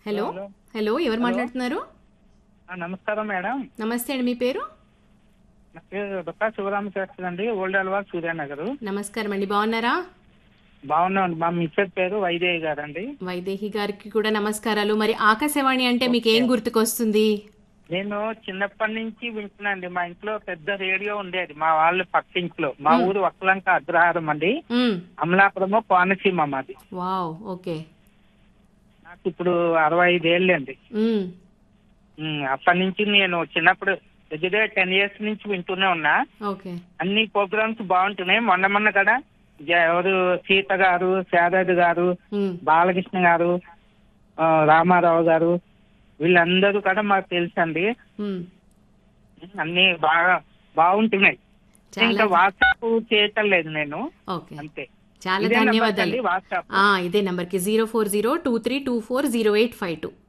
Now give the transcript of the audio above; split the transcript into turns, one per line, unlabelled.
Hello
hello.
Hello ఎవరు మాట్లాడుతున్నారు
ఆ, నమస్కారం మేడం
నమస్తే అండి మీ పేరు
నా పేరు దుక్కా శివరామ శాస్త్రి అండి ఓల్డ్ అల్వా సూర్యానగర్
నమస్కారం అండి బాగున్నారా
బాగున్నాం మా మిస్టర్ పేరు వైదేహి గారు అండి
వైదేహి గారికి కూడా నమస్కారాలు మరి ఆకాశవాణి అంటే మీకు ఏం గుర్తుకొస్తుంది
నేను చిన్నప్పటి నుంచి వింటున్నాండి మా ఇంట్లో పెద్ద రేడియో ఉండేది మా వాళ్ళ పక్కింట్లో మా ఊరు ఒక్కలంక అగ్రహారం అండి
మ్మ్.
అమలాపురము కోనసీమ మాది
వావ్ ఓకే
నాకు ఇప్పుడు అరవై ఐదేళ్ళు అండి
మ్మ్.
ఉమ్, అప్పటి నుంచి నేను చిన్నప్పుడు దగ్గర టెన్ ఇయర్స్ నుంచి వింటూనే ఉన్నా
ఓకే
అన్ని ప్రోగ్రామ్స్ బాగుంటున్నాయి మొన్న మొన్న కదా జ- ఎవరు సీత గారు శారద గారు
మ్మ్.
బాలకృష్ణ గారు ఆ, రామారావు గారు వీళ్ళందరూ కూడా మాకు తెలుసండి
మ్మ్.
అన్ని బాగా బాగుంటున్నాయి
చాలా
ఇంకా వాట్సాప్ చేయటం లేదు నేను
ఓకే
అంతే
చాలా
ఇదే నంబర్
ధన్యవాదాలు
అండి వాట్సాప్
ఆ, ఇదే నంబర్కి zero four zero two three two four zero eight five two